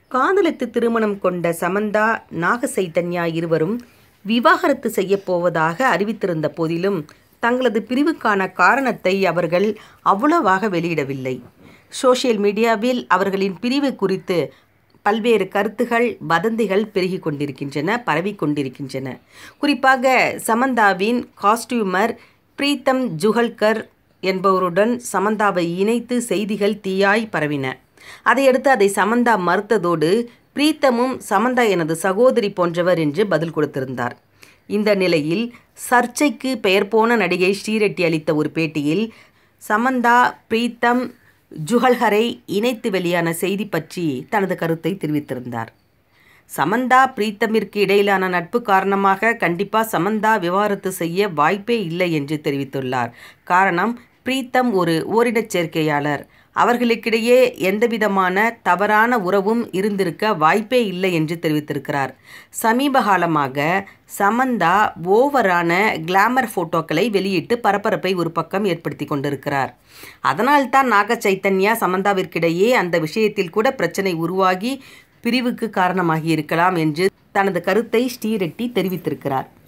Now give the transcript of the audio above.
காதலித்து திருமணம் கொண்ட சமந்தா நாக சைத்தன்யா இருவரும் விவாகரத்து செய்யப் போவதாக அறிவித்திருந்த போதிலும் தங்களது பிரிவுக்கான காரணத்தை அவர்கள் அவ்வளவாக வெளியிடவில்லை சோஷியல் மீடியாவில் அவர்களின் பிரிவு குறித்து பல்வேறு கருத்துகள் வதந்திகள் பெருகி கொண்டிருக்கின்றன பரவி கொண்டிருக்கின்றன குறிப்பாக சமந்தாவின் காஸ்டியூமர் பிரீத்தம் ஜுகல்கர் என்பவருடன் சமந்தாவை இணைத்து செய்திகள் தீயாய் பரவின அதையடுத்து அதை சமந்தா மறுத்ததோடு பிரீத்தமும் சமந்தா எனது சகோதரி போன்றவர் என்று பதில் கொடுத்திருந்தார் இந்த நிலையில் சர்ச்சைக்கு பெயர் போன நடிகை ஸ்ரீரெட்டி அளித்த ஒரு பேட்டியில் சமந்தா பிரீத்தம் ஜுகல்ஹரை இணைத்து வெளியான செய்தி பற்றி தனது கருத்தை தெரிவித்திருந்தார் சமந்தா பிரீத்தமிற்கு இடையிலான நட்பு காரணமாக கண்டிப்பா சமந்தா விவாகரத்து செய்ய வாய்ப்பே இல்லை என்று தெரிவித்துள்ளார் காரணம் பிரீத்தம் ஒரு ஓரிடச் சேர்க்கையாளர் அவர்களுக்கிடையே எந்தவிதமான தவறான உறவும் இருந்திருக்க வாய்ப்பே இல்லை என்று தெரிவித்திருக்கிறார் சமீப காலமாக சமந்தா ஓவரான கிளாமர் போட்டோக்களை வெளியிட்டு பரபரப்பை ஒரு பக்கம் ஏற்படுத்தி கொண்டிருக்கிறார் அதனால்தான் நாக சைத்தன்யா சமந்தாவிற்கிடையே அந்த விஷயத்தில் கூட பிரச்சனை உருவாகி பிரிவுக்கு காரணமாகி இருக்கலாம் என்று தனது கருத்தை ஸ்ரீரெட்டி தெரிவித்திருக்கிறார்